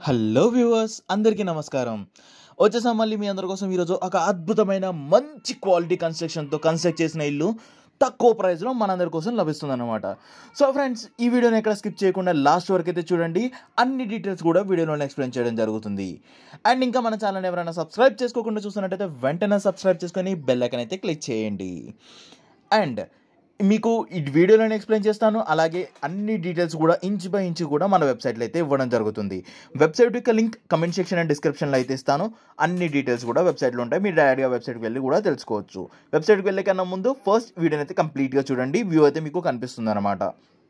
hello viewers అందరికీ నమస్కారం వచ్చేసాం మళ్ళీ మీ అందరి కోసం ఈరోజు ఒక అద్భుతమైన మంచి క్వాలిటీ కన్స్ట్రక్షన్తో కన్స్ట్రక్ట్ చేసిన ఇల్లు తక్కువ ప్రైస్లో మనందరి కోసం లభిస్తుంది అనమాట సో ఫ్రెండ్స్ ఈ వీడియోని ఎక్కడ స్కిప్ చేయకుండా లాస్ట్ వరకు అయితే చూడండి అన్ని డీటెయిల్స్ కూడా వీడియోలో ఎక్స్ప్లెయిన్ చేయడం జరుగుతుంది అండ్ ఇంకా మన ఛానల్ ఎవరైనా సబ్స్క్రైబ్ చేసుకోకుండా చూస్తున్నట్టయితే వెంటనే సబ్స్క్రైబ్ చేసుకొని బెల్ ఐకన్ అయితే క్లిక్ చేయండి అండ్ మీకు ఈ వీడియోలోనే ఎక్స్ప్లెయిన్ చేస్తాను అలాగే అన్ని డీటెయిల్స్ కూడా ఇంచ్ బై ఇంచ్ కూడా మన వెబ్సైట్లో అయితే ఇవ్వడం జరుగుతుంది వెబ్సైట్ యొక్క లింక్ కమెంట్ సెక్షన్ అండ్ డిస్క్రిప్షన్లో అయితే ఇస్తాను అన్ని డీటెయిల్స్ కూడా వెబ్సైట్లో ఉంటాయి మీరు డైరెక్ట్గా వెబ్సైట్కి వెళ్ళి కూడా తెలుసుకోవచ్చు వెబ్సైట్కి వెళ్ళే కన్నా ముందు ఫస్ట్ వీడియోని అయితే కంప్లీట్గా చూడండి వ్యూ అయితే మీకు కనిపిస్తుంది అనమాట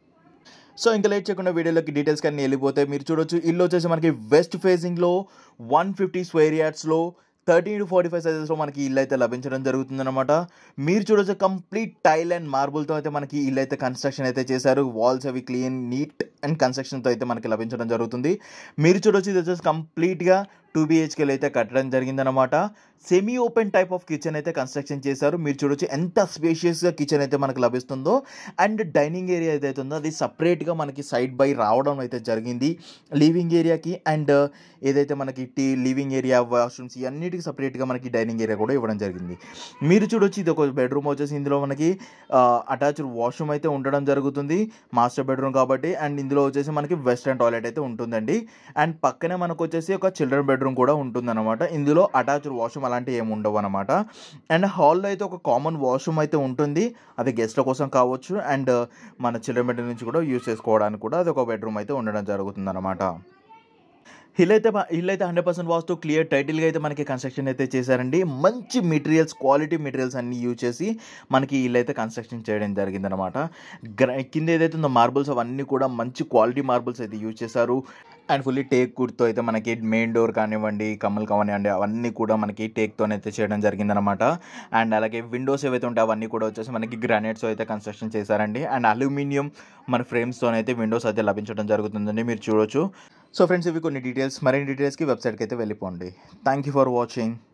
సో ఇంకా లేట్ చేయకుండా వీడియోలోకి డీటెయిల్స్ కానీ వెళ్ళిపోతే మీరు చూడొచ్చు ఇల్లు వచ్చేసి మనకి వెస్ట్ ఫేసింగ్లో వన్ ఫిఫ్టీ స్క్వేర్ యార్డ్స్లో థర్టీ టు ఫార్టీ ఫైవ్ సైజెస్లో మనకి ఇల్లు అయితే లభించడం జరుగుతుందన్నమాట మీరు చూడొచ్చు కంప్లీట్ టైల్ అండ్ మార్బుల్తో అయితే మనకి ఇల్లు అయితే కన్స్ట్రక్షన్ అయితే చేశారు వాల్స్ అవి క్లీన్ నీట్ అండ్ కన్స్ట్రక్షన్తో అయితే మనకి లభించడం జరుగుతుంది మీరు చూడొచ్చు ఇది వచ్చేసి కంప్లీట్గా టూ బిహెచ్కేలు అయితే కట్టడం జరిగిందనమాట semi open type of kitchen అయితే కన్స్ట్రక్షన్ చేశారు మీరు చూడొచ్చు ఎంత స్పేషియస్గా కిచెన్ అయితే మనకు లభిస్తుందో అండ్ డైనింగ్ ఏరియా ఏదైతే ఉందో అది సపరేట్గా మనకి సైడ్ బై రావడం అయితే జరిగింది లివింగ్ ఏరియాకి అండ్ ఏదైతే మనకి టీ లివింగ్ ఏరియా వాష్రూమ్స్ ఇవన్నిటికి సపరేట్గా మనకి డైనింగ్ ఏరియా కూడా ఇవ్వడం జరిగింది మీరు చూడొచ్చు ఇది ఒక బెడ్రూమ్ వచ్చేసి ఇందులో మనకి అటాచ్డ్ వాష్రూమ్ అయితే ఉండడం జరుగుతుంది మాస్టర్ బెడ్రూమ్ కాబట్టి అండ్ ఇందులో వచ్చేసి మనకి వెస్ట్రన్ టాయిలెట్ అయితే ఉంటుందండి అండ్ పక్కనే మనకు వచ్చేసి ఒక చిల్డ్రన్ బెడ్రూమ్ కూడా ఉంటుందన్నమాట ఇందులో అటాచ్డ్ వాష్రూమ్ అలాంటివి ఏమి ఉండవు అనమాట అండ్ హాల్లో అయితే ఒక కామన్ వాష్రూమ్ అయితే ఉంటుంది అది గెస్ట్ల కోసం కావచ్చు అండ్ మన చిల్డ్రన్ బెడ్రూమ్ నుంచి కూడా యూజ్ చేసుకోవడానికి కూడా అది ఒక బెడ్రూమ్ అయితే ఉండడం జరుగుతుంది అనమాట హిల్ అయితే హిల్ అయితే హండ్రెడ్ పర్సెంట్ వాస్తు క్లియర్ టైటిల్గా అయితే మనకి కన్స్ట్రక్షన్ అయితే చేశారండి మంచి మెటీరియల్స్ క్వాలిటీ మెటీరియల్స్ అన్ని యూజ్ చేసి మనకి ఇల్లు అయితే కన్స్ట్రక్షన్ చేయడం జరిగిందనమాట గ్ర కింద ఏదైతే ఉందో మార్బుల్స్ అవన్నీ కూడా మంచి క్వాలిటీ మార్బుల్స్ అయితే యూజ్ చేశారు అండ్ ఫుల్లీ టేక్ కుడ్తో అయితే మనకి మెయిన్ డోర్ కానివ్వండి కమ్మలు కానివ్వండి అవన్నీ కూడా మనకి టేక్తో అయితే చేయడం జరిగిందనమాట అండ్ అలాగే విండోస్ ఏవైతే ఉంటాయో అవన్నీ కూడా వచ్చేసి మనకి గ్రానైట్స్ అయితే కన్స్ట్రక్షన్ చేశారండి అండ్ అల్యూమినియం మన ఫ్రేమ్స్తో అయితే విండోస్ అయితే లభించడం జరుగుతుందండి మీరు చూడొచ్చు సో ఫ్రెండ్స్ ఇవి కొన్ని డీటెయిల్స్ మరిన్ని డీటెయిల్స్కి వెబ్సైట్కి అయితే వెళ్ళిపోండి థ్యాంక్ యూ ఫర్ వాచింగ్